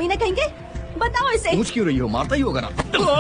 ना कहेंगे बताओ इसे पूछ क्यों रही हो मारता ही होगा ना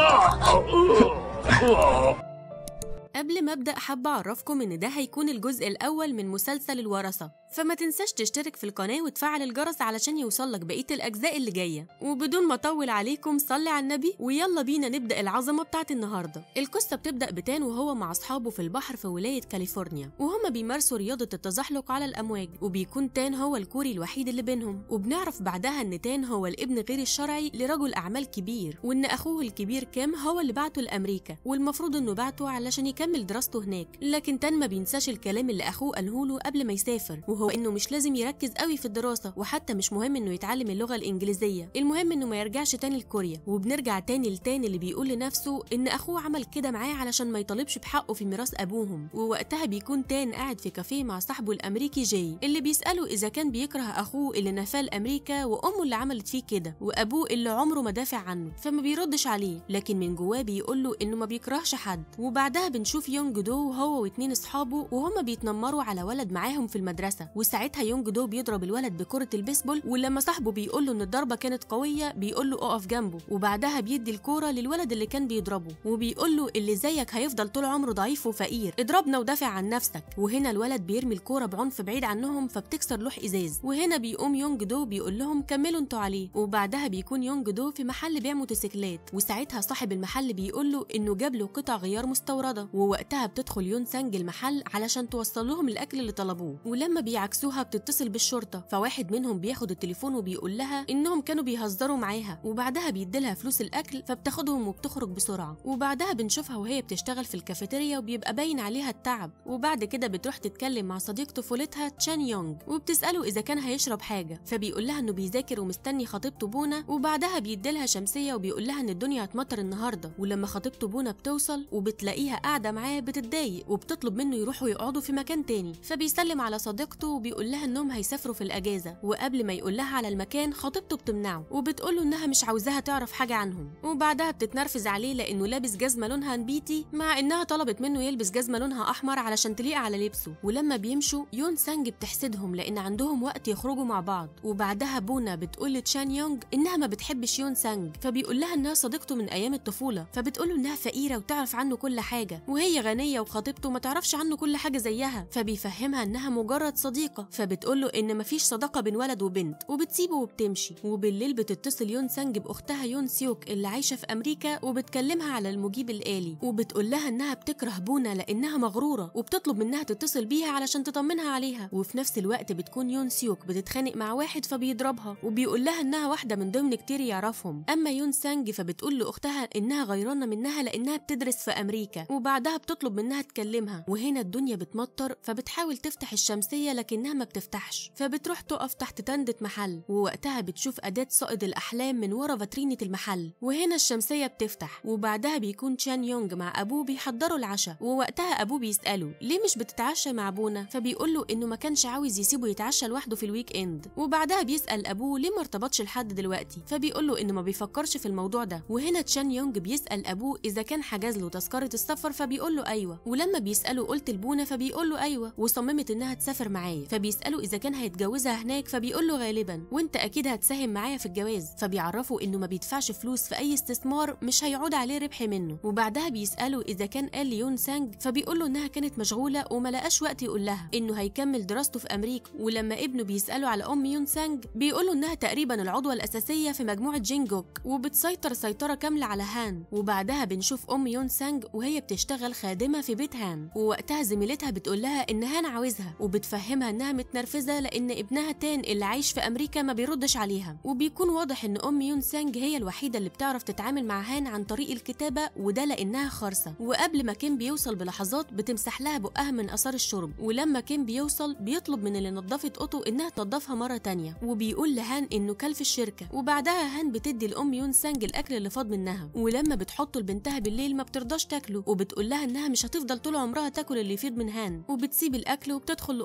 قبل ما ابدا حابه اعرفكم ان ده هيكون الجزء الاول من مسلسل الورثه فما تنساش تشترك في القناه وتفعل الجرس علشان يوصلك بقيه الاجزاء اللي جايه وبدون ما اطول عليكم صلي على النبي ويلا بينا نبدا العظمه بتاعت النهارده القصه بتبدا بتان وهو مع اصحابه في البحر في ولايه كاليفورنيا وهما بيمارسوا رياضه التزحلق على الامواج وبيكون تان هو الكوري الوحيد اللي بينهم وبنعرف بعدها ان تان هو الابن غير الشرعي لرجل اعمال كبير وان اخوه الكبير كام هو اللي بعته لامريكا والمفروض انه بعته علشان يكمل دراسته هناك لكن تان ما بينساش الكلام اللي اخوه قاله له قبل ما يسافر وهو انه مش لازم يركز قوي في الدراسه وحتى مش مهم انه يتعلم اللغه الانجليزيه المهم انه ما يرجعش تاني لكوريا وبنرجع تاني لتاني اللي بيقول لنفسه ان اخوه عمل كده معاه علشان ما يطالبش بحقه في ميراث ابوهم ووقتها بيكون تان قاعد في كافيه مع صاحبه الامريكي جاي اللي بيساله اذا كان بيكره اخوه اللي نفاه لامريكا وامه اللي عملت فيه كده وابوه اللي عمره ما دافع عنه فما بيردش عليه لكن من جواه بيقول له انه ما بيكرهش حد وبعدها بنشوف يونج دو وهو واتنين اصحابه وهما بيتنمروا على ولد معاهم في المدرسه وساعتها يونج دو بيضرب الولد بكره البيسبول ولما صاحبه بيقول له ان الضربه كانت قويه بيقول له اقف جنبه وبعدها بيدي الكوره للولد اللي كان بيضربه وبيقول له اللي زيك هيفضل طول عمره ضعيف وفقير اضربنا ودافع عن نفسك وهنا الولد بيرمي الكوره بعنف بعيد عنهم فبتكسر لوح ازاز وهنا بيقوم يونج دو بيقول لهم كملوا انتوا عليه وبعدها بيكون يونج دو في محل بيع موتوسيكلات وساعتها صاحب المحل بيقول له انه جاب له قطع غيار مستورده ووقتها بتدخل يون سانج المحل علشان توصل لهم الاكل اللي طلبوه ولما بيعكسوها بتتصل بالشرطه فواحد منهم بياخد التليفون وبيقول لها انهم كانوا بيهزروا معاها وبعدها بيديلها فلوس الاكل فبتاخدهم وبتخرج بسرعه وبعدها بنشوفها وهي بتشتغل في الكافيتيريا وبيبقى باين عليها التعب وبعد كده بتروح تتكلم مع صديق طفولتها تشان يونج وبتساله اذا كان هيشرب حاجه فبيقول لها انه بيذاكر ومستني خطيبته بونا وبعدها بيديلها شمسيه وبيقول لها ان الدنيا هتمطر النهارده ولما خطيبته بونا بتوصل وبتلاقيها قاعده معاه بتتضايق وبتطلب منه يروحوا يقعدوا في مكان تاني فبيسلم على صديقته وبيقول لها انهم هيسافروا في الاجازه وقبل ما يقول لها على المكان خطيبته بتمنعه وبتقول له انها مش عاوزاها تعرف حاجه عنهم وبعدها بتتنرفز عليه لانه لابس جزمه لونها نبيتي مع انها طلبت منه يلبس جزمه لونها احمر علشان تليق على لبسه ولما بيمشوا يون سانج بتحسدهم لان عندهم وقت يخرجوا مع بعض وبعدها بونا بتقول لتشان يونج انها ما بتحبش يون سانج فبيقول لها انها صديقته من ايام الطفوله فبتقول له انها فقيره وتعرف عنه كل حاجه وهي غنيه وخطيبته ما تعرفش عنه كل حاجه زيها فبيفهمها انها مجرد صديقه فبتقول له ان مفيش صداقه بين ولد وبنت وبتسيبه وبتمشي وبالليل بتتصل يون سانج باختها يون سيوك اللي عايشه في امريكا وبتكلمها على المجيب الالي وبتقول لها انها بتكره بونا لانها مغروره وبتطلب منها تتصل بيها علشان تطمنها عليها وفي نفس الوقت بتكون يون سيوك بتتخانق مع واحد فبيضربها وبيقول لها انها واحده من ضمن كتير يعرفهم اما يون سانج فبتقول لاختها انها غيرانه منها لانها بتدرس في امريكا وبعدها بتطلب منها تكلمها وهنا الدنيا بتمطر فبتحاول تفتح الشمسيه لكنها ما بتفتحش فبتروح تقف تحت تندة محل ووقتها بتشوف أداة صائد الأحلام من ورا فاترينة المحل وهنا الشمسية بتفتح وبعدها بيكون تشان يونج مع أبوه بيحضروا العشاء ووقتها أبوه بيسأله ليه مش بتتعشى مع أبونا فبيقول له إنه ما كانش عاوز يسيبه يتعشى لوحده في الويك إند وبعدها بيسأل أبوه ليه ما ارتبطش لحد دلوقتي فبيقول له إنه ما بيفكرش في الموضوع ده وهنا تشان يونج بيسأل أبوه إذا كان حجز له تذكرة السفر فبيقول له أيوه ولما بيسأله قلت لبونا فبيقول له أيوه وصممت إنها تسافر معايا فبيسأله إذا كان هيتجوزها هناك فبيقول له غالبا وانت اكيد هتساهم معايا في الجواز فبيعرفوا انه ما بيدفعش فلوس في اي استثمار مش هيعود عليه ربح منه وبعدها بيسالوا اذا كان قال ليون سانج فبيقول له انها كانت مشغوله وما لقاش وقت يقول لها انه هيكمل دراسته في امريكا ولما ابنه بيساله على ام يون سانج بيقول له انها تقريبا العضوه الاساسيه في مجموعه جينجوك وبتسيطر سيطره كامله على هان وبعدها بنشوف ام يون سانج وهي بتشتغل خادمه في بيت هان ووقتها زميلتها بتقول لها ان هان عاوزها وبتفهمها انها متنرفزه لان ابنها تان اللي عايش في امريكا ما بيردش عليها وبيكون واضح ان ام يون سانج هي الوحيده اللي بتعرف تتعامل مع هان عن طريق الكتابه وده لانها خرصه وقبل ما كيم بيوصل بلحظات بتمسح لها بقها من اثار الشرب ولما كيم بيوصل بيطلب من اللي نظفت اوضته انها تنضفها مره تانية وبيقول لهان انه كل في الشركه وبعدها هان بتدي لام يون سانج الاكل اللي فاض منها ولما بتحطه لبنتها بالليل ما بترضاش تاكله وبتقول لها انها مش هتفضل طول عمرها تاكل اللي يفيض من هان وبتسيب الاكل وبتدخل لاوضتها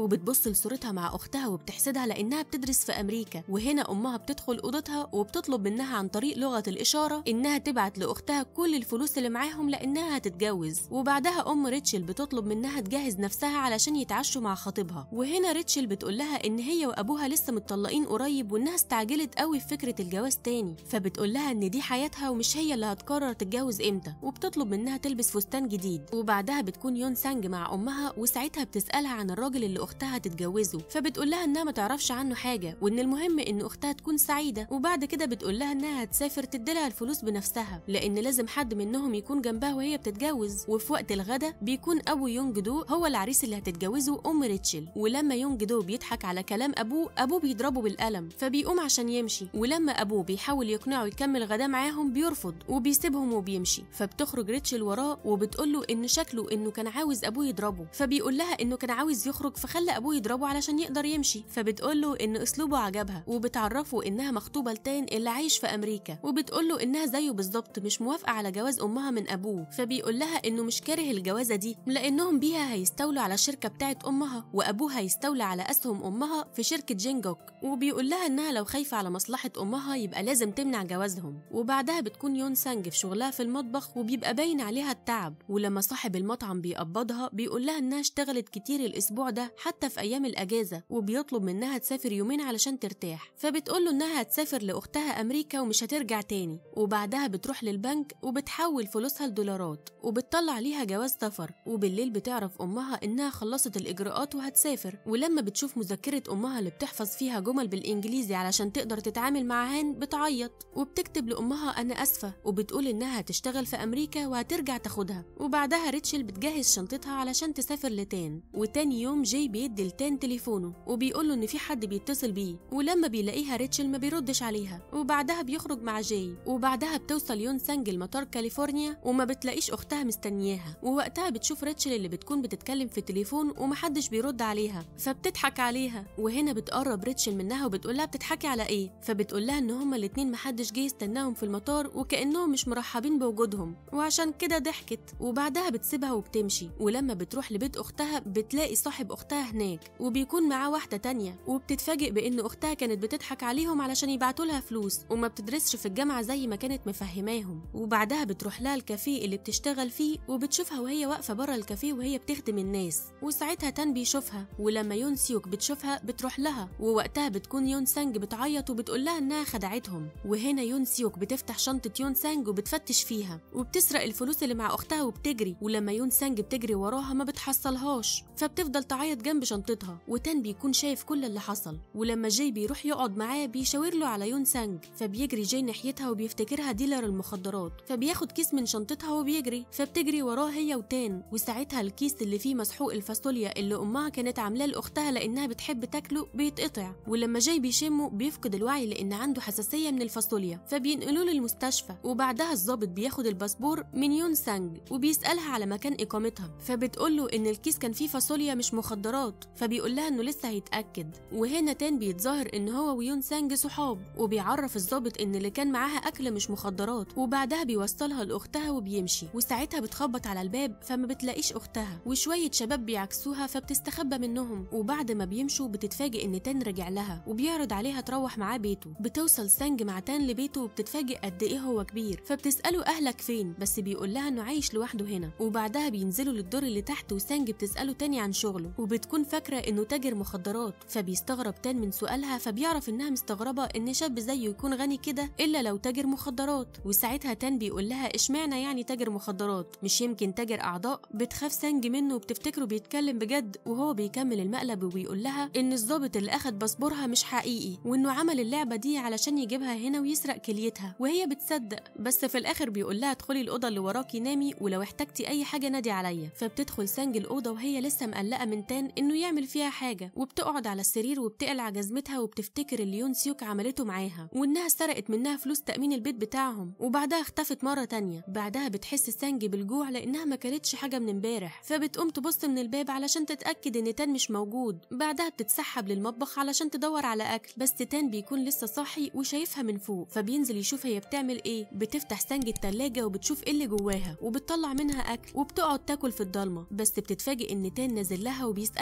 وبتبص لصورتها مع اختها وبتحسدها لانها بتدرس في امريكا وهنا امها بتدخل اوضتها وبتطلب منها عن طريق لغه الاشاره انها تبعت لاختها كل الفلوس اللي معاهم لانها هتتجوز وبعدها ام ريتشل بتطلب منها تجهز نفسها علشان يتعشوا مع خطيبها وهنا ريتشل بتقول لها ان هي وابوها لسه متطلقين قريب وانها استعجلت قوي في فكره الجواز تاني فبتقول لها ان دي حياتها ومش هي اللي هتقرر تتجوز امتى وبتطلب منها تلبس فستان جديد وبعدها بتكون يون سانج مع امها وساعتها بتسالها عن الراجل اللي اختها هتتجوزه فبتقول لها انها ما تعرفش عنه حاجه وان المهم ان اختها تكون سعيده وبعد كده بتقول لها انها هتسافر تديلها الفلوس بنفسها لان لازم حد منهم يكون جنبها وهي بتتجوز وفي وقت الغدا بيكون ابو يونج دو هو العريس اللي هتتجوزه ام ريتشل ولما يونج دو بيضحك على كلام ابوه ابوه بيضربه بالقلم فبيقوم عشان يمشي ولما ابوه بيحاول يقنعه يكمل غدا معاهم بيرفض وبيسيبهم وبيمشي فبتخرج ريتشل وراه وبتقول له ان شكله انه كان عاوز ابوه يضربه فبيقول لها انه كان عاوز يخرج فخلى ابوه يضربه علشان يقدر يمشي فبتقول له ان اسلوبه عجبها وبتعرفه انها مخطوبه لتان اللي عايش في امريكا وبتقول له انها زيه بالظبط مش موافقه على جواز امها من ابوه فبيقول لها انه مش كاره الجوازه دي لانهم بيها هيستولوا على الشركه بتاعه امها وابوها هيستولى على اسهم امها في شركه جينجوك وبيقول لها انها لو خايفه على مصلحه امها يبقى لازم تمنع جوازهم وبعدها بتكون يون سانج في شغلها في المطبخ وبيبقى باين عليها التعب ولما صاحب المطعم بيقبضها بيقول لها انها اشتغلت كتير الاسبوع ده حتى في ايام الاجازه وبيطلب منها تسافر يومين علشان ترتاح فبتقول له انها هتسافر لاختها امريكا ومش هترجع تاني وبعدها بتروح للبنك وبتحول فلوسها لدولارات وبتطلع ليها جواز سفر وبالليل بتعرف امها انها خلصت الاجراءات وهتسافر ولما بتشوف مذكره امها اللي بتحفظ فيها جمل بالانجليزي علشان تقدر تتعامل مع هان بتعيط وبتكتب لامها انا اسفه وبتقول انها هتشتغل في امريكا وهترجع تاخدها وبعدها ريتشل بتجهز شنطتها علشان تسافر لتان وتاني يوم جاي بيدي لتان تليفونه وبيقول له ان في حد بيتصل بيه ولما بيلاقيها ريتشل ما بيردش عليها وبعدها بيخرج مع جاي وبعدها بتوصل يون سانج لمطار كاليفورنيا وما بتلاقيش اختها مستنياها ووقتها بتشوف ريتشل اللي بتكون بتتكلم في التليفون ومحدش بيرد عليها فبتضحك عليها وهنا بتقرب ريتشل منها وبتقول لها بتضحكي على ايه فبتقول لها ان هما الاتنين محدش جه يستناهم في المطار وكانهم مش مرحبين بوجودهم وعشان كده ضحكت وبعدها بتسيبها وبتمشي ولما بتروح لبيت اختها بتلاقي صاحب اختها هناك وبيكون معاه واحده تانية وبتتفاجئ بان اختها كانت بتضحك عليهم علشان يبعتوا لها فلوس وما بتدرسش في الجامعه زي ما كانت مفهماهم وبعدها بتروح لها الكافيه اللي بتشتغل فيه وبتشوفها وهي واقفه بره الكافيه وهي بتخدم الناس وساعتها تان بيشوفها ولما يون سيوك بتشوفها بتروح لها ووقتها بتكون يون سانج بتعيط وبتقول لها انها خدعتهم وهنا يون سيوك بتفتح شنطه يون سانج وبتفتش فيها وبتسرق الفلوس اللي مع اختها وبتجري ولما يون سانج بتجري وراها ما بتحصلهاش فبتفضل تعيط جنب شنطتها وتان بيكون شايف كل اللي حصل ولما جاي بيروح يقعد معاه بيشاور له على يون سانج فبيجري جاي ناحيتها وبيفتكرها ديلر المخدرات فبياخد كيس من شنطتها وبيجري فبتجري وراه هي وتان وساعتها الكيس اللي فيه مسحوق الفاصوليا اللي امها كانت عاملاه لاختها لانها بتحب تاكله بيتقطع ولما جاي بيشمه بيفقد الوعي لان عنده حساسيه من الفاصوليا فبينقلوه للمستشفى وبعدها الضابط بياخد الباسبور من يون سانج وبيسالها على مكان اقامتها فبتقول له ان الكيس كان فيه فاصوليا مش مخدرات فبيقول لها انه لسه هيتاكد وهنا تان بيتظاهر ان هو ويون سانج صحاب وبيعرف الضابط ان اللي كان معاها اكل مش مخدرات وبعدها بيوصلها لاختها وبيمشي وساعتها بتخبط على الباب فما بتلاقيش اختها وشويه شباب بيعكسوها فبتستخبى منهم وبعد ما بيمشوا بتتفاجئ ان تان رجع لها وبيعرض عليها تروح معاه بيته بتوصل سانج مع تان لبيته وبتتفاجئ قد ايه هو كبير فبتساله اهلك فين بس بيقول لها انه عايش لوحده هنا وبعدها بينزلوا للدور اللي تحت وسانج بتساله تاني عن شغله وبتكون فاكره انه تاجر مخدرات فبيستغرب تان من سؤالها فبيعرف انها مستغربه ان شاب زيه يكون غني كده الا لو تاجر مخدرات وساعتها تان بيقول لها اشمعنى يعني تاجر مخدرات مش يمكن تاجر اعضاء بتخاف سانج منه وبتفتكره بيتكلم بجد وهو بيكمل المقلب وبيقول لها ان الضابط اللي اخد باسبورها مش حقيقي وانه عمل اللعبه دي علشان يجيبها هنا ويسرق كليتها وهي بتصدق بس في الاخر بيقول لها ادخلي الاوضه اللي وراكي نامي ولو احتجتي اي حاجه نادي عليا فبتدخل سانج الاوضه وهي لسه مقلقه من تان انه يعمل فيها حاجه وبتقعد على السرير وبتقلع جزمتها وبتفتكر اللي يون سيوك عملته معاها وانها سرقت منها فلوس تامين البيت بتاعهم وبعدها اختفت مره تانية بعدها بتحس سانج بالجوع لانها ما كلتش حاجه من امبارح فبتقوم تبص من الباب علشان تتاكد ان تان مش موجود بعدها بتتسحب للمطبخ علشان تدور على اكل بس تان بيكون لسه صاحي وشايفها من فوق فبينزل يشوف هي بتعمل ايه بتفتح سانج التلاجة وبتشوف ايه اللي جواها وبتطلع منها اكل وبتقعد تاكل في الضلمه بس بتتفاجئ ان تان نازل لها وبيسالها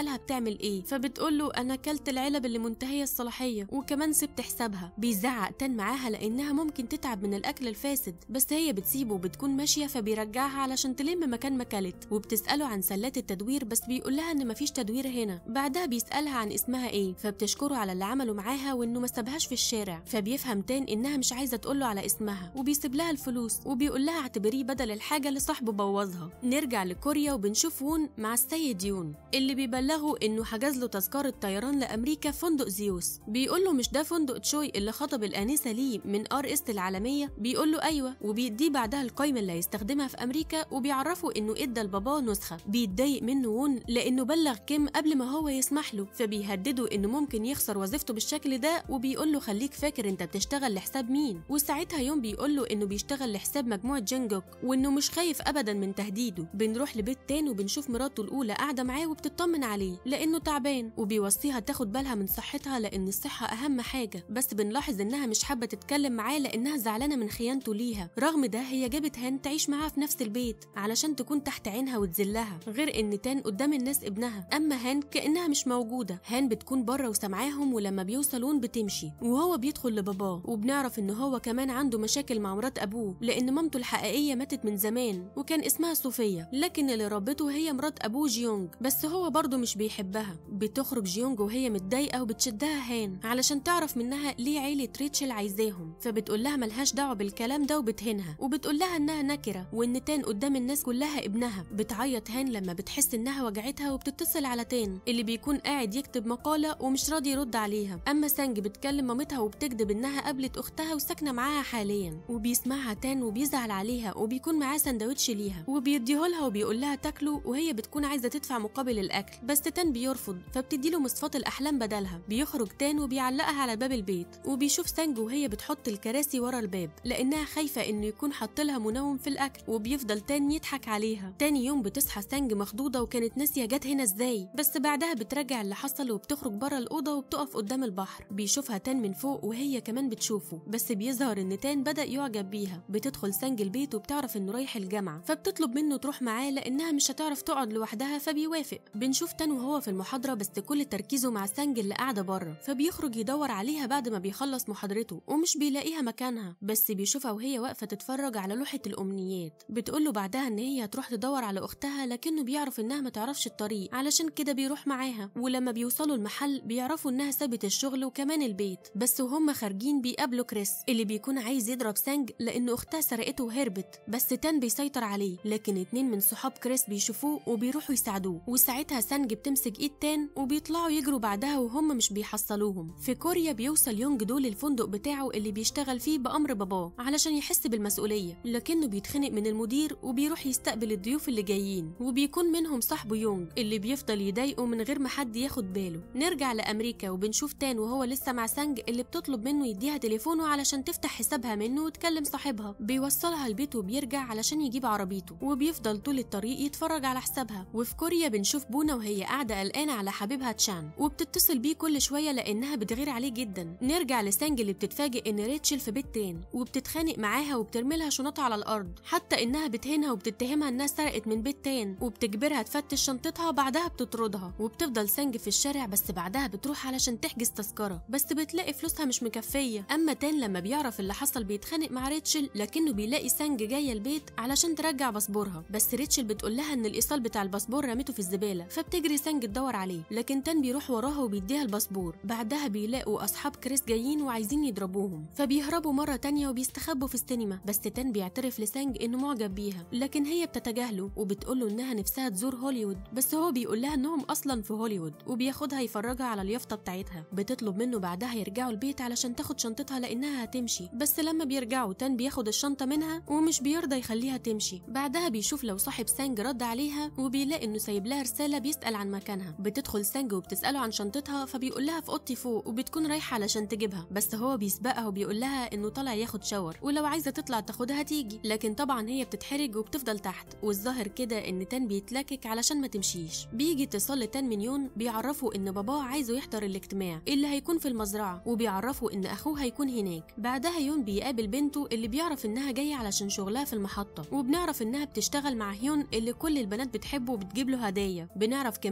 بيسالها بتعمل ايه فبتقول له انا كلت العلب اللي منتهيه الصلاحيه وكمان سبت حسابها بيزعق تان معاها لانها ممكن تتعب من الاكل الفاسد بس هي بتسيبه وبتكون ماشيه فبيرجعها علشان تلم مكان ما كلت وبتساله عن سلات التدوير بس بيقول لها ان مفيش تدوير هنا بعدها بيسالها عن اسمها ايه فبتشكره على اللي عمله معاها وانه ما سابهاش في الشارع فبيفهم تان انها مش عايزه تقول له على اسمها وبيسيب لها الفلوس وبيقول لها اعتبريه بدل الحاجه اللي صاحبه بوظها نرجع لكوريا وبنشوف وون مع السيد يون اللي بيبلغوا انه حجز له تذكره طيران لامريكا في فندق زيوس بيقول له مش ده فندق تشوي اللي خطب الانسه ليه من ار است العالميه بيقول له ايوه وبيديه بعدها القايمه اللي هيستخدمها في امريكا وبيعرفوا انه ادى لباباه نسخه بيتضايق منه وون لانه بلغ كيم قبل ما هو يسمح له فبيهدده انه ممكن يخسر وظيفته بالشكل ده وبيقول له خليك فاكر انت بتشتغل لحساب مين وساعتها يوم بيقول له انه بيشتغل لحساب مجموعه جينجوك وانه مش خايف ابدا من تهديده بنروح لبيت تاني وبنشوف مراته الاولى قاعده معاه وبتطمن عليه لانه تعبان وبيوصيها تاخد بالها من صحتها لان الصحه اهم حاجه بس بنلاحظ انها مش حابه تتكلم معاه لانها زعلانه من خيانته ليها رغم ده هي جابت هان تعيش معاها في نفس البيت علشان تكون تحت عينها وتذلها غير ان تان قدام الناس ابنها اما هان كانها مش موجوده هان بتكون بره وسامعاهم ولما بيوصلون بتمشي وهو بيدخل لباباه وبنعرف ان هو كمان عنده مشاكل مع مرات ابوه لان مامته الحقيقيه ماتت من زمان وكان اسمها صوفيا لكن اللي ربته هي مرات ابوه جيونج بس هو برضه مش بيحبها بتخرج جيونج وهي متضايقه وبتشدها هان علشان تعرف منها ليه عيله ريتشل عايزاهم فبتقول لها ملهاش دعوه بالكلام ده وبتهنها وبتقول لها انها نكره وان تان قدام الناس كلها ابنها بتعيط هان لما بتحس انها وجعتها وبتتصل على تان اللي بيكون قاعد يكتب مقاله ومش راضي يرد عليها اما سانج بتكلم مامتها وبتكذب انها قابلت اختها وساكنه معاها حاليا وبيسمعها تان وبيزعل عليها وبيكون معاه سندوتش ليها وبيديهولها وبيقول لها تاكله وهي بتكون عايزه تدفع مقابل الاكل بس تان بيرفض فبتديله مصفات الاحلام بدلها بيخرج تان وبيعلقها على باب البيت وبيشوف سانج وهي بتحط الكراسي ورا الباب لانها خايفه انه يكون حط لها منوم في الاكل وبيفضل تان يضحك عليها تاني يوم بتصحى سانج مخضوضه وكانت ناسيه جت هنا ازاي بس بعدها بتراجع اللي حصل وبتخرج بره الاوضه وبتقف قدام البحر بيشوفها تان من فوق وهي كمان بتشوفه بس بيظهر ان تان بدا يعجب بيها بتدخل سانج البيت وبتعرف انه رايح الجامعه فبتطلب منه تروح معاه لانها مش هتعرف تقعد لوحدها فبيوافق بنشوف تان وهو في المحاضره بس كل تركيزه مع سانج اللي قاعده بره فبيخرج يدور عليها بعد ما بيخلص محاضرته ومش بيلاقيها مكانها بس بيشوفها وهي واقفه تتفرج على لوحه الامنيات بتقول له بعدها ان هي هتروح تدور على اختها لكنه بيعرف انها ما تعرفش الطريق علشان كده بيروح معاها ولما بيوصلوا المحل بيعرفوا انها سابت الشغل وكمان البيت بس وهم خارجين بيقابلوا كريس اللي بيكون عايز يضرب سانج لان اختها سرقته وهربت بس تان بيسيطر عليه لكن اتنين من صحاب كريس بيشوفوه وبيروحوا يساعدوه وساعتها سانج بتمسك ايد تان وبيطلعوا يجروا بعدها وهم مش بيحصلوهم في كوريا بيوصل يونج دول الفندق بتاعه اللي بيشتغل فيه بامر باباه علشان يحس بالمسؤوليه لكنه بيتخنق من المدير وبيروح يستقبل الضيوف اللي جايين وبيكون منهم صاحبه يونج اللي بيفضل يضايقه من غير ما حد ياخد باله نرجع لامريكا وبنشوف تان وهو لسه مع سانج اللي بتطلب منه يديها تليفونه علشان تفتح حسابها منه وتكلم صاحبها بيوصلها البيت وبيرجع علشان يجيب عربيته وبيفضل طول الطريق يتفرج على حسابها وفي كوريا بنشوف بونا وهي قاعده قلقانه على حبيبها تشان وبتتصل بيه كل شويه لانها بتغير عليه جدا نرجع لسانج اللي بتتفاجئ ان ريتشل في بيت تاني وبتتخانق معاها وبترميلها شنطها على الارض حتى انها بتهينها وبتتهمها انها سرقت من بيت تاني وبتجبرها تفتش شنطتها بعدها بتطردها وبتفضل سانج في الشارع بس بعدها بتروح علشان تحجز تذكره بس بتلاقي فلوسها مش مكفيه اما تان لما بيعرف اللي حصل بيتخانق مع ريتشل لكنه بيلاقي سانج جايه البيت علشان ترجع باسبورها بس ريتشل بتقول لها ان الايصال بتاع الباسبور رميته في الزباله فبتجري سانج تدور عليه لكن تان بيروح وراها وبيديها الباسبور بعدها بيلاقوا اصحاب كريس جايين وعايزين يضربوهم فبيهربوا مره تانية وبيستخبوا في السينما بس تان بيعترف لسانج انه معجب بيها لكن هي بتتجاهله وبتقول له انها نفسها تزور هوليوود بس هو بيقول لها انهم اصلا في هوليوود وبياخدها يفرجها على اليافطه بتاعتها بتطلب منه بعدها يرجعوا البيت علشان تاخد شنطتها لانها هتمشي بس لما بيرجعوا تان بياخد الشنطه منها ومش بيرضى يخليها تمشي بعدها بيشوف لو صاحب سانج رد عليها وبيلاقي انه سايب لها رساله بيسال عن مكانها بتدخل سانج وبتساله عن شنطتها فبيقول لها في اوضتي فوق وبتكون رايحه علشان تجيبها بس هو بيسبقها وبيقول لها انه طالع ياخد شاور ولو عايزه تطلع تاخدها تيجي لكن طبعا هي بتتحرج وبتفضل تحت والظاهر كده ان تان بيتلكك علشان ما تمشيش بيجي اتصال لتان من يون بيعرفوا ان باباه عايزه يحضر الاجتماع اللي هيكون في المزرعه وبيعرفوا ان اخوه هيكون هناك بعدها يون بيقابل بنته اللي بيعرف انها جايه علشان شغلها في المحطه وبنعرف انها بتشتغل مع هيون اللي كل البنات بتحبه وبتجيب له هدايا بنعرف كمان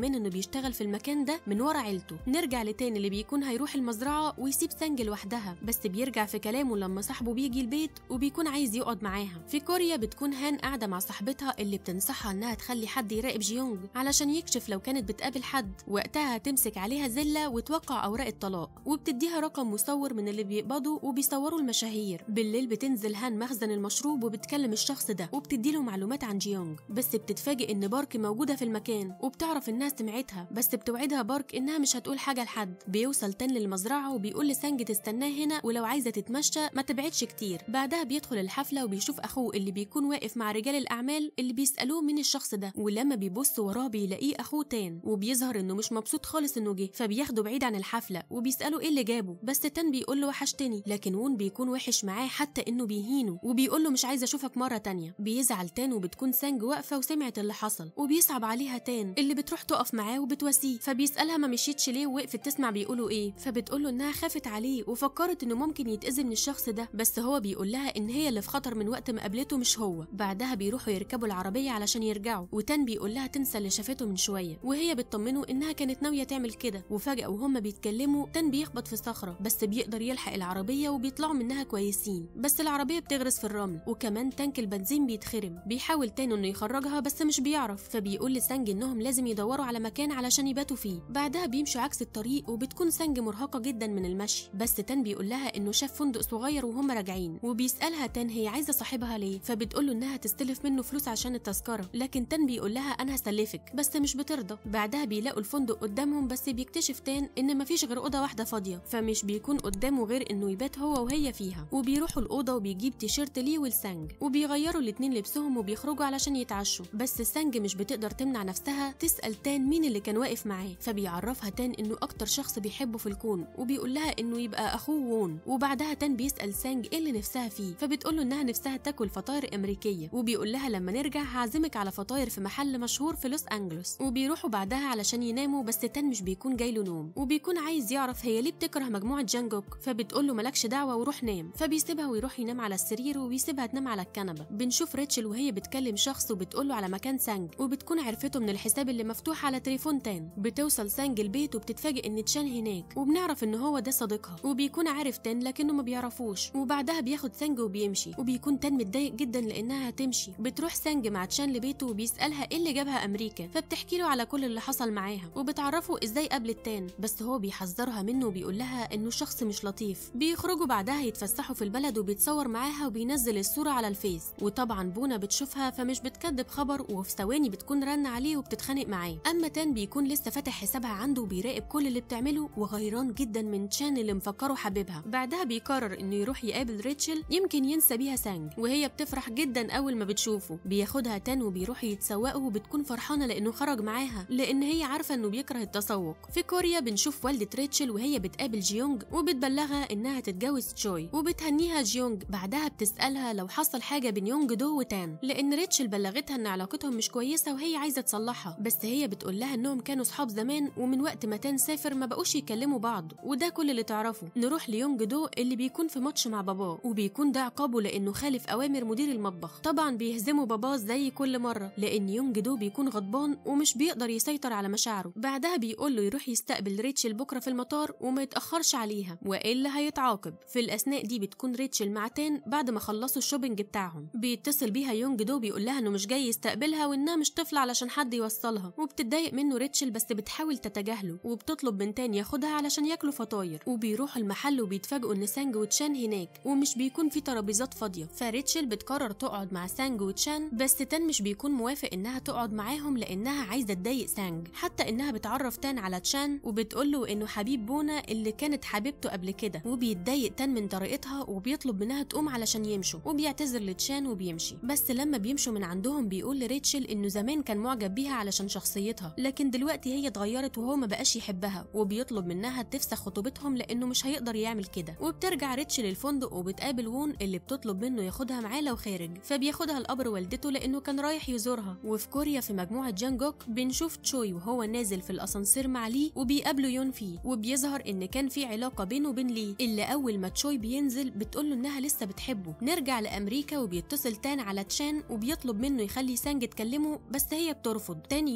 كمان انه بيشتغل في المكان ده من ورا عيلته نرجع لتان اللي بيكون هيروح المزرعه ويسيب سانج لوحدها بس بيرجع في كلامه لما صاحبه بيجي البيت وبيكون عايز يقعد معاها في كوريا بتكون هان قاعده مع صاحبتها اللي بتنصحها انها تخلي حد يراقب جيونج علشان يكشف لو كانت بتقابل حد وقتها هتمسك عليها زله وتوقع اوراق الطلاق وبتديها رقم مصور من اللي بيقبضوا وبيصوروا المشاهير بالليل بتنزل هان مخزن المشروب وبتكلم الشخص ده وبتديله معلومات عن جيونج بس بتتفاجئ ان بارك موجوده في المكان وبتعرف انها سمعتها بس بتوعدها بارك انها مش هتقول حاجه لحد بيوصل تان للمزرعه وبيقول لسانج تستناه هنا ولو عايزه تتمشى ما تبعدش كتير بعدها بيدخل الحفله وبيشوف اخوه اللي بيكون واقف مع رجال الاعمال اللي بيسالوه مين الشخص ده ولما بيبص وراه بيلاقيه اخوه تان وبيظهر انه مش مبسوط خالص انه جه فبياخده بعيد عن الحفله وبيساله ايه اللي جابه بس تان بيقول له وحشتني لكن وون بيكون وحش معاه حتى انه بيهينه وبيقول له مش عايز اشوفك مره تانية بيزعل تان وبتكون سانج واقفه وسمعت اللي حصل وبيصعب عليها تان اللي بتروح تقف معاه وبتواسيه فبيسالها ما مشيتش ليه ووقفت تسمع بيقولوا ايه فبتقول له انها خافت عليه وفكرت انه ممكن يتاذي من الشخص ده بس هو بيقول لها ان هي اللي في خطر من وقت ما قابلته مش هو بعدها بيروحوا يركبوا العربيه علشان يرجعوا وتان بيقول لها تنسى اللي شافته من شويه وهي بتطمنه انها كانت ناويه تعمل كده وفجاه وهما بيتكلموا تان بيخبط في صخره بس بيقدر يلحق العربيه وبيطلعوا منها كويسين بس العربيه بتغرس في الرمل وكمان تانك البنزين بيتخرم بيحاول تاني انه يخرجها بس مش بيعرف فبيقول لسانج انهم لازم يدوروا على مكان علشان يباتوا فيه بعدها بيمشوا عكس الطريق وبتكون سانج مرهقه جدا من المشي بس تان بيقول لها انه شاف فندق صغير وهم راجعين وبيسالها تان هي عايزه صاحبها ليه فبتقول له انها تستلف منه فلوس عشان التذكره لكن تان بيقول لها انا هسلفك بس مش بترضى بعدها بيلاقوا الفندق قدامهم بس بيكتشف تان ان مفيش غير اوضه واحده فاضيه فمش بيكون قدامه غير انه يبات هو وهي فيها وبيروحوا الاوضه وبيجيب تيشيرت ليه ولسانج وبيغيروا الاتنين لبسهم وبيخرجوا علشان يتعشوا بس سانج مش بتقدر تمنع نفسها تسال تان مين اللي كان واقف معاه فبيعرفها تان انه اكتر شخص بيحبه في الكون وبيقول لها انه يبقى اخوه وون وبعدها تان بيسال سانج ايه اللي نفسها فيه فبتقول له انها نفسها تاكل فطاير امريكيه وبيقول لها لما نرجع هعزمك على فطاير في محل مشهور في لوس انجلوس وبيروحوا بعدها علشان يناموا بس تان مش بيكون جاي له نوم وبيكون عايز يعرف هي ليه بتكره مجموعه جانجوك فبتقول له مالكش دعوه وروح نام فبيسيبها ويروح ينام على السرير وبيسيبها تنام على الكنبه بنشوف ريتشل وهي بتكلم شخص وبتقول له على مكان سانج وبتكون عرفته من الحساب اللي مفتوح على تليفون تان بتوصل سانج البيت وبتتفاجئ ان تشان هناك وبنعرف ان هو ده صديقها وبيكون عارف تان لكنه ما بيعرفوش وبعدها بياخد سانج وبيمشي وبيكون تان متضايق جدا لانها هتمشي بتروح سانج مع تشان لبيته وبيسالها ايه اللي جابها امريكا فبتحكي له على كل اللي حصل معاها وبتعرفه ازاي قابلت تان بس هو بيحذرها منه وبيقول لها انه شخص مش لطيف بيخرجوا بعدها يتفسحوا في البلد وبيتصور معاها وبينزل الصوره على الفيس وطبعا بونا بتشوفها فمش بتكذب خبر وفي ثواني بتكون رن عليه وبتتخانق معاه اما تان بيكون لسه فاتح حسابها عنده وبيراقب كل اللي بتعمله وغيران جدا من تشان اللي مفكره حبيبها بعدها بيقرر انه يروح يقابل ريتشل يمكن ينسى بيها سانج وهي بتفرح جدا اول ما بتشوفه بياخدها تان وبيروحوا يتسوقوا وبتكون فرحانه لانه خرج معاها لان هي عارفه انه بيكره التسوق في كوريا بنشوف والده ريتشل وهي بتقابل جيونج وبتبلغها انها تتجوز تشوي وبتهنيها جيونج بعدها بتسالها لو حصل حاجه بين يونج دو وتان لان ريتشل بلغتها ان علاقتهم مش كويسه وهي عايزه تصلحها بس هي بتقول لها انهم كانوا صحاب زمان ومن وقت ما تان سافر ما بقوش يكلموا بعض وده كل اللي تعرفه نروح ليونج دو اللي بيكون في ماتش مع باباه وبيكون ده عقابه لانه خالف اوامر مدير المطبخ طبعا بيهزموا باباه زي كل مره لان يونج دو بيكون غضبان ومش بيقدر يسيطر على مشاعره بعدها بيقول له يروح يستقبل ريتشل بكره في المطار وما يتاخرش عليها والا هيتعاقب في الاثناء دي بتكون ريتشل مع تان بعد ما خلصوا الشوبينج بتاعهم بيتصل بيها يونج دو بيقول لها انه مش جاي يستقبلها وانها مش طفله علشان حد يوصلها وبتتضايق منه ريتشل بس بتحاول تتجاهله وبتطلب من تان ياخدها علشان ياكلوا فطاير وبيروحوا المحل وبيتفاجئوا ان سانج وتشان هناك ومش بيكون في ترابيزات فاضيه فريتشل بتقرر تقعد مع سانج وتشان بس تان مش بيكون موافق انها تقعد معاهم لانها عايزه تضايق سانج حتى انها بتعرف تان على تشان وبتقول له انه حبيب بونا اللي كانت حبيبته قبل كده وبيتضايق تان من طريقتها وبيطلب منها تقوم علشان يمشوا وبيعتذر لتشان وبيمشي بس لما بيمشوا من عندهم بيقول لريتشل انه زمان كان معجب بيها علشان شخصيتها لكن دلوقتي هي اتغيرت وهو ما بقاش يحبها وبيطلب منها تفسخ خطوبتهم لانه مش هيقدر يعمل كده وبترجع ريتشل الفندق وبتقابل وون اللي بتطلب منه ياخدها معاه لو خارج فبياخدها لقبر والدته لانه كان رايح يزورها وفي كوريا في مجموعه جانجوك بنشوف تشوي وهو نازل في الاسانسير مع لي وبيقابله يون فيه وبيظهر ان كان في علاقه بينه وبين لي اللي اول ما تشوي بينزل بتقول له انها لسه بتحبه نرجع لامريكا وبيتصل تان على تشان وبيطلب منه يخلي سانج تكلمه بس هي بترفض تاني يوم بيروح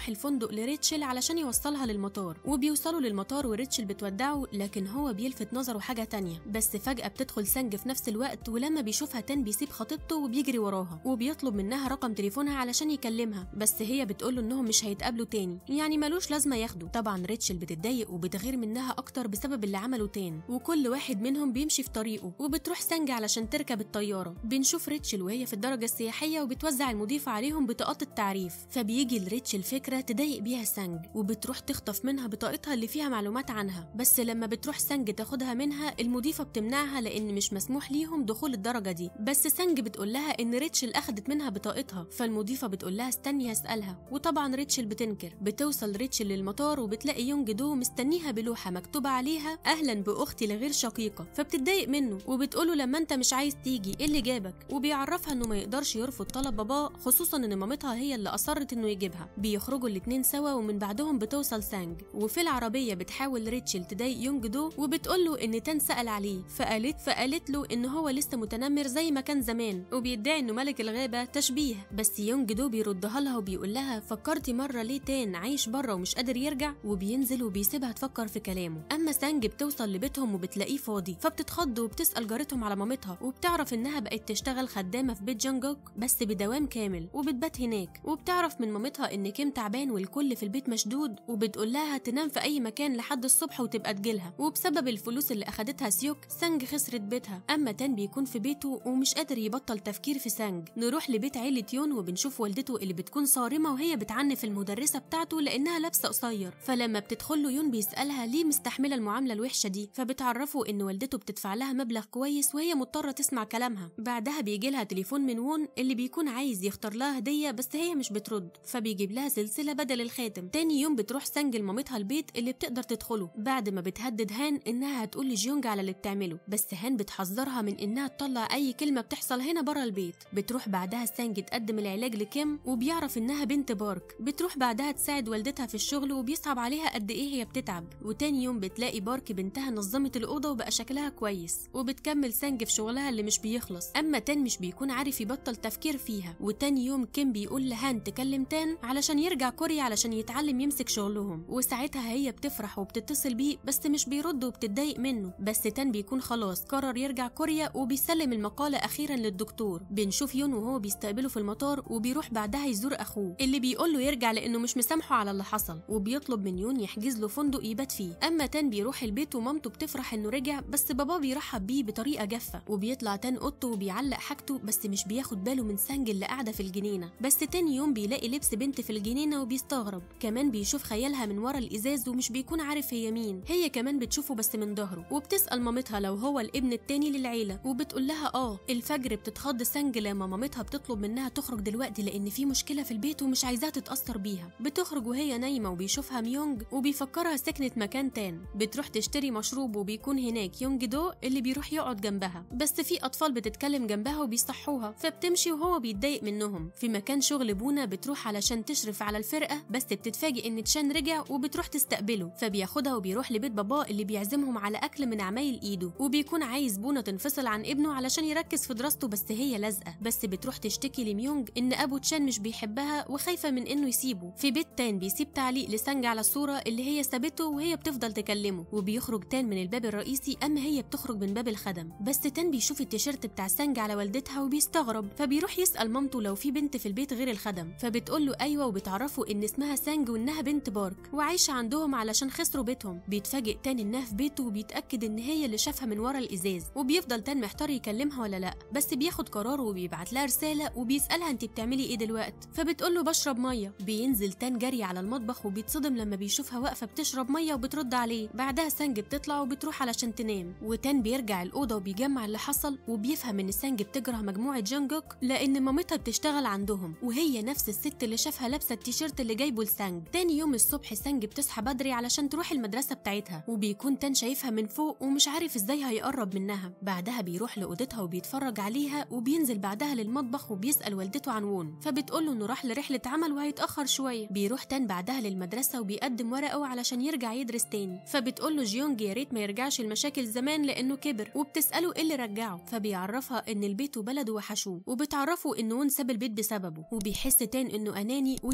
الفندق لريتشل علشان يوصلها للمطار وبيوصلوا للمطار وريتشل بتودعه لكن هو بيلفت نظره حاجة تانية بس فجأة بتدخل سانج في نفس الوقت ولما بيشوفها تان بيسيب خطيبته وبيجري وراها وبيطلب منها رقم تليفونها علشان يكلمها بس هي بتقوله انهم مش هيتقابلوا تاني يعني ملوش لازمة ياخده طبعا ريتشل بتتضايق وبتغير منها اكتر بسبب اللي عمله تان وكل واحد منهم بيمشي في طريقه وبتروح سانج علشان تركب الطيارة بنشوف ريتشل وهي في الدرجة السياحية وبتوزع المضيفة عليهم بطاقات التعريف فبيجي لريتشل فكرة تضايق بيها سانج وبتروح تخطف منها بطاقتها اللي فيها معلومات عنها بس لما بتروح سانج تاخدها منها المضيفة بتمنعها لأن مش مسموح ليهم دخول الدرجة دي بس سانج بتقول لها إن ريتشل أخدت منها بطاقتها فالمضيفة بتقول لها استني هسألها وطبعا ريتشل بتنكر بتوصل ريتشل للمطار وبتلاقي يونج دو مستنيها بلوحة مكتوبة عليها أهلا بأختي الغير شقيقة فبتتضايق منه وبتقوله لما أنت مش عايز تيجي إيه اللي جابك وبيعرفها إنه ما يقدرش يرفض طلب باباه خصوصا إن مامتها هي اللي أصرت إنه يجيبها بيخرجوا الاتنين سوا ومن بعدهم بتوصل سانج وفي العربية بتحاول ريتشل تضايق يونج دو وبتقوله إن تان سأل عليه فقالت فقالت له إن هو لسه متنمر زي ما كان زمان وبيدعي إنه ملك الغابة تشبيه بس يونج دو بيردها لها وبيقول لها فكرتي مرة ليه تان عايش بره ومش قادر يرجع وبينزل وبيسيبها تفكر في كلامه أما سانج بتوصل لبيتهم وبتلاقيه فاضي فبتتخض وبتسأل جارتهم على مامتها وبتعرف إنها بقت تشتغل خدامة في بيت جانجوك بس بدوام كامل وبتبات هناك وبتعرف من مامتها إن كيم تعبان والكل في البيت مشدود وبتقول لها تنام في أي مكان لحد الصبح وتبقى تجيلها وبسبب الفلوس اللي أخدتها سيوك سانج خسرت بيتها أما تان بيكون في بيته ومش قادر يبطل تفكير في سانج نروح لبيت عيلة يون وبنشوف والدته اللي بتكون صارمة وهي بتعنف المدرسة بتاعته لأنها لابسة قصير فلما بتدخل له يون بيسألها ليه مستحملة المعاملة الوحشة دي فبتعرفه إن والدته بتدفع لها مبلغ كويس وهي مضطرة تسمع كلامها بعدها بيجي لها تليفون من وون اللي بيكون عايز يختار لها هدية بس هي مش بترد فبيجيب لها سلسلة بدل الخاتم تاني يوم بتروح سانج لمامتها البيت اللي بتقدر تدخله بعد ما بتهدد هان إنها هتقول لجيونج على اللي بتعمله بس هان بتحذرها من إنها تطلع أي كلمة بتحصل هنا بره البيت بتروح بعدها سانج تقدم العلاج لكيم وبيعرف إنها بنت بارك بتروح بعدها تساعد والدتها في الشغل وبيصعب عليها قد إيه هي بتتعب وتاني يوم بتلاقي بارك بنتها نظمت الأوضة وبقى شكلها كويس وبتكمل سانج في شغلها اللي مش بيخلص أما تان مش بيكون عارف يبطل تفكير فيها وتاني يوم كيم بيقول لهان تكلم تان علشان يرجع كوريا علشان يتعلم يمسك شغلهم وساعتها هي بتفرح وبتتصل بيه بس مش بيرد وبتتضايق منه بس تان بيكون خلاص قرر يرجع كوريا وبيسلم المقالة أخيرا للدكتور بنشوف يون وهو بيستقبله في المطار وبيروح بعدها يزور أخوه اللي بيقول له يرجع لأنه مش مسامحه على اللي حصل وبيطلب من يون يحجز له فندق يبات فيه أما تان بيروح البيت ومامته بتفرح إنه رجع بس باباه بيرحب بيه بطريقة جافة وبيطلع تان أوضته وبيعلق حاجته بس مش بياخد باله من سانج اللي قاعدة في الجنينة بس تاني يوم بيلاقي لبس بنت في الجنينة وبيستغرب كمان بيشوف خيالها من ورا الإزاز ومش بيكون عارف هي مين هي كمان بتشوفه بس من ظهره وبتسأل مامتها لو هو الابن التاني للعيلة وبتقول لها اه الفجر بتتخض سانج لما مامتها بتطلب منها تخرج دلوقتي لأن في مشكلة في البيت ومش عايزاها تتأثر بيها بتخرج وهي نايمة وبيشوفها ميونج وبيفكرها سكنت مكان تان بتروح تشتري مشروب وبيكون هناك يونج دو اللي بيروح يقعد جنبها بس في أطفال بتتكلم جنبها وبيصحوها فبتمشي وهو بيتضايق منهم في مكان شغل بونا بتروح علشان تشرف على الفرقة بس بتتفاجئ إن تشان رجع وبتروح تستقبله فبياخدها وبيروح لبيت باباه اللي بيعزمهم على أكل من عمايل إيده وبيكون عايز بونا تنفصل عن ابنه علشان يركز في دراسته بس هي لازقة بس بتروح تشتكي لميونج إن أبو تشان مش بيحبها وخايفة من إنه يسيبه في بيت تان بيسيب تعليق لسانج على الصورة اللي هي سابته وهي بتفضل تكلمه وبيخرج تان من الباب الرئيسي أما هي بتخرج من باب الخدم بس تان بيشوف التيشيرت بتاع سانج على والدتها وبيستغرب فبيروح يسأل مامته لو في بنت في البيت غير الخدم فبتقول له أيوة وبتعرفه إن اسمها سانج وإنها بنت بارك وعايشة عندهم علشان خسروا بيتهم بيتفاجئ تان إنها في بيته وبيتأكد إن هي اللي شافها من ورا الإزاز وبيفضل تان محتار يكلمها ولا لأ بس بياخد قراره وبيبعت لها رسالة وبيسألها أنت بتعملي إيه دلوقت فبتقول له بشرب مية بينزل تان جري على المطبخ وبيتصدم لما بيشوفها واقفة بتشرب مية وبترد عليه بعدها سانج بتطلع وبتروح علشان تنام وتان بيرجع الأوضة وبيجمع اللي حصل وبيفهم إن سانج بتكره مجموعة جونجوك لأن مامتها بتشتغل عندهم وهي نفس الست اللي شافها لابسة التيشيرت اللي جايبه لسانج تاني يوم الصبح سانج بتصحى بدري علشان تروح المدرسة بتاعتها وبيكون تان شايفها من فوق ومش عارف ازاي هيقرب منها بعدها بيروح لأوضتها وبيتفرج عليها وبينزل بعدها للمطبخ وبيسأل والدته عن وون فبتقول له إنه راح لرحلة عمل وهيتأخر شوية بيروح تان بعدها للمدرسة وبيقدم ورقه علشان يرجع يدرس تاني فبتقول له جيونج يا ريت ما يرجعش المشاكل زمان لأنه كبر وبتسأله إيه اللي رجعه فبيعرفها إن البيت وبلده وحشوه وبتعرفه إن وون ساب البيت بسببه وبيحس تان إنه أناني وتسبب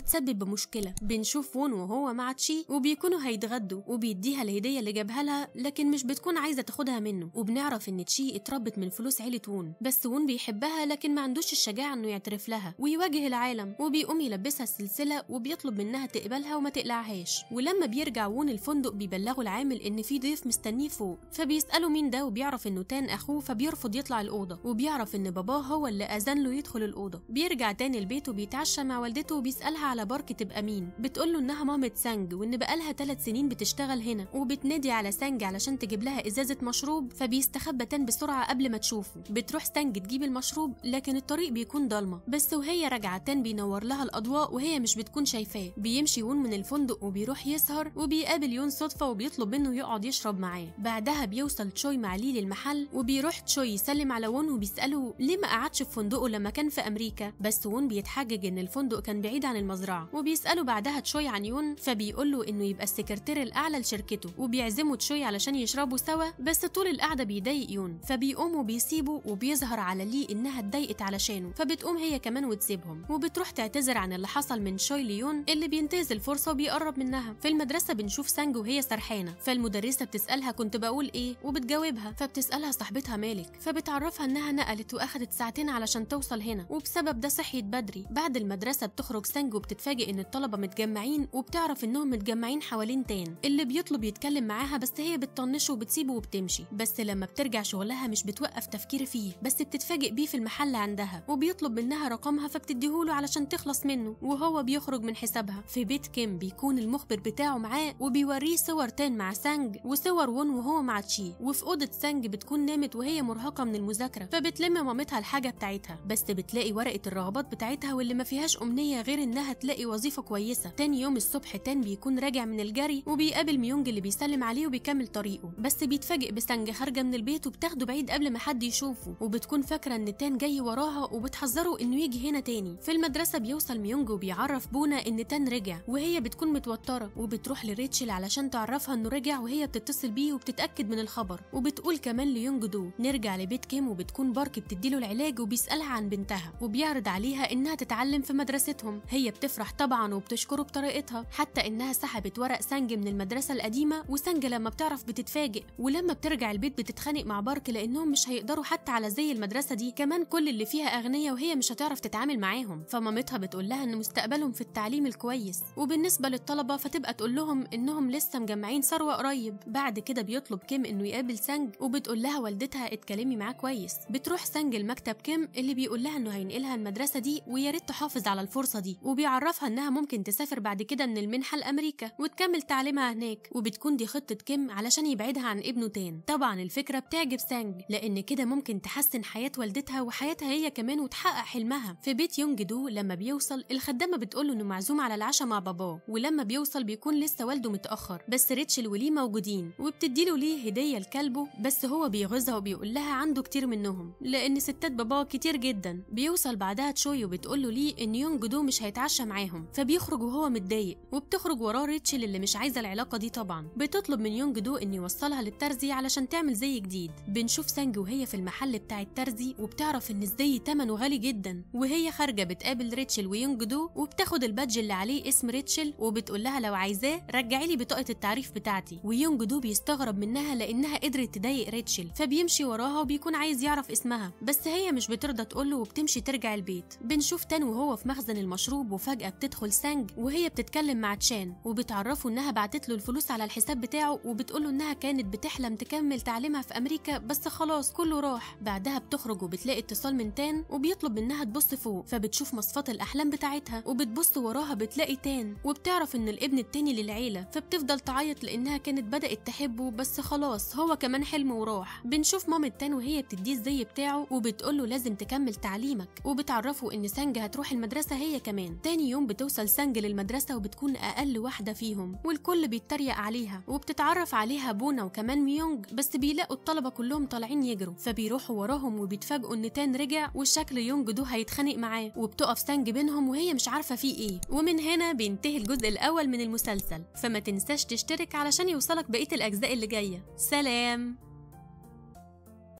بمشكله بنشوف وون وهو مع تشي وبيكونوا هيتغدوا وبيديها الهديه اللي جابها لها لكن مش بتكون عايزه تاخدها منه وبنعرف ان تشي اتربت من فلوس عيله وون بس وون بيحبها لكن ما عندوش الشجاعه انه يعترف لها ويواجه العالم وبيقوم يلبسها السلسله وبيطلب منها تقبلها وما تقلعهاش ولما بيرجع وون الفندق بيبلغوا العامل ان في ضيف مستنيه فوق فبيسالوا مين ده وبيعرف انه تان اخوه فبيرفض يطلع الاوضه وبيعرف ان باباه هو اللي اذن له يدخل الاوضه بيرجع تاني البيت وبيتعشى مع والدته وبيسالها على بارك تبقى مين بتقول له انها مامة سانج وان بقالها ثلاث سنين بتشتغل هنا وبتنادي على سانج علشان تجيب لها ازازه مشروب فبيستخبى تان بسرعه قبل ما تشوفه بتروح سانج تجيب المشروب لكن الطريق بيكون ضلمه بس وهي راجعه تان بينور لها الاضواء وهي مش بتكون شايفاه بيمشي يون من الفندق وبيروح يسهر وبيقابل يون صدفه وبيطلب منه يقعد يشرب معاه بعدها بيوصل تشوي مع لي للمحل وبيروح تشوي يسلم على وون وبيساله ليه ما قعدش في فندقه لما كان في امريكا بس وون بيتحجج ان الفندق كان بعيد عن المزرعه وبيساله بعدها تشوي عن يون فبيقول له انه يبقى السكرتير الاعلى لشركته وبيعزمه تشوي علشان يشربوا سوا بس طول القعده بيضايق يون فبيقوم وبيسيبه وبيظهر على لي انها اتضايقت علشانه فبتقوم هي كمان وتسيبهم وبتروح تعتذر عن اللي حصل من شوي ليون اللي بينتهز الفرصه وبيقرب منها في المدرسه بنشوف سانج وهي سرحانه فالمدرسه بتسالها كنت بقول ايه وبتجاوبها فبتسالها صاحبتها مالك فبتعرفها انها نقلت واخدت ساعتين علشان توصل هنا وبسبب ده صحيت بدري بعد المدرسه بتخرج سانج وبتتفاجئ ان الطلبه متجمعين وبتعرف انهم متجمعين حوالين تان اللي بيطلب يتكلم معاها بس هي بتطنشه وبتسيبه وبتمشي بس لما بترجع شغلها مش بتوقف تفكير فيه بس بتتفاجئ بيه في المحل عندها وبيطلب منها رقمها فبتديهوله علشان تخلص منه وهو بيخرج من حسابها في بيت كيم بيكون المخبر بتاعه معاه وبيوريه صور تان مع سانج وصور وون وهو مع تشي وفي اوضه سانج بتكون نامت وهي مرهقه من المذاكره فبتلم مامتها الحاجه بتاعتها بس بتلاقي ورقه الرغبات بتاعتها واللي ما فيهاش امنيه غير انها تلاقي وظيفه كويسه تاني يوم الصبح تان بيكون راجع من الجري وبيقابل ميونج اللي بيسلم عليه وبيكمل طريقه بس بيتفاجئ بسانج خارجه من البيت وبتاخده بعيد قبل ما حد يشوفه وبتكون فاكره ان تان جاي وراها وبتحذره انه يجي هنا تاني في المدرسه بيوصل ميونج وبيعرف بونا ان تان رجع وهي بتكون متوتره وبتروح لريتشل علشان تعرفها انه رجع وهي بتتصل بيه وبتتاكد من الخبر وبتقول كمان ليونج دو نرجع لبيت كيم وبتكون بارك بتديله العلاج وبيسالها عن بنتها وبيعرض عليها انها تتعلم في مدرستهم هي بتفرح طبعا وبتشكره بطريقتها حتى انها سحبت ورق سانج من المدرسه القديمه وسانج لما بتعرف بتتفاجئ ولما بترجع البيت بتتخانق مع بارك لانهم مش هيقدروا حتى على زي المدرسه دي كمان كل اللي فيها اغنياء وهي مش هتعرف تتعامل معاهم فمامتها بتقول لها ان مستقبلهم في التعليم الكويس وبالنسبه للطلبه فتبقى تقول لهم انهم لسه مجمعين ثروه قريب بعد كده بيطلب كيم انه يقابل سانج وبتقول لها والدتها اتكلمي معاه كويس بتروح سانج المكتب كيم اللي بيقول لها انه هينقلها المدرسه دي ويا ريت تحافظ على الفرصه دي وبيعرفها انها ممكن تسافر بعد كده من المنحه لامريكا وتكمل تعليمها هناك وبتكون دي خطه كيم علشان يبعدها عن ابنه تان طبعا الفكره بتعجب سانج لان كده ممكن تحسن حياه والدتها وحياتها هي كمان وتحقق حلمها في بيت يونج دو لما بيوصل الخدامه بتقول انه معزوم على العشاء مع باباه ولما بيوصل بيكون لسه والده متاخر بس ريتشل وليه موجودين وبتديله ليه هديه لكلبه بس هو بيغيظها وبيقول لها عنده كتير منهم لان ستات باباه كتير جدا بيوصل بعدها تشوي وبتقول له ليه ان يونج دو مش هيتعشى معاهم فبيخرج وهو متضايق وبتخرج وراه ريتشل اللي مش عايزه العلاقه دي طبعا بتطلب من يونج دو ان يوصلها للترزي علشان تعمل زي جديد بنشوف سانج وهي في المحل بتاع الترزي وبتعرف ان الزي تمنه غالي جدا وهي خارجه بتقابل ريتشل ويونج دو وبتاخد البادج اللي عليه اسم ريتشل وبتقول لها لو عايزاه رجعي لي بطاقه التعريف بتاعتي ويونج دو بيستغرب منها لانها قدرت تضايق ريتشل فبيمشي وراها وبيكون عايز يعرف اسمها بس هي مش بترضى تقوله وبتمشي ترجع البيت بنشوف تان وهو في مخزن المشروب وفجاه بتدخل سانج وهي بتتكلم مع تشان وبتعرفه انها بعتت له الفلوس على الحساب بتاعه وبتقوله انها كانت بتحلم تكمل تعليمها في امريكا بس خلاص كله راح بعدها بتخرج وبتلاقي اتصال من تان وبيطلب منها تبص فوق فبتشوف مصفات الاحلام بتاعتها وبتبص وراها بتلاقي تان وبتعرف ان الابن التاني للعيله فبتفضل تعيط لانها كانت بدات تحبه بس خلاص هو كمان حلم وراح بنشوف مامة تان وهي بتديه الزي بتاعه وبتقوله لازم تكمل تعليمك وبتعرفه ان سانج هتروح المدرسه هي كمان تاني يوم بتوصل سانج للمدرسه وبتكون اقل واحده فيهم والكل بيتريق عليها وبتتعرف عليها بونا وكمان ميونج بس بيلاقوا الطلبه كلهم طالعين يجروا فبيروحوا وراهم وبيتفاجئوا ان تان رجع والشكل يونج دو هيتخانق معاه وبتقف سانج بينهم وهي مش عارفه فيه ايه ومن هنا بينتهي الجزء الاول من المسلسل فما تنساش تشترك علشان يوصلك بقيه الاجزاء اللي جايه سلام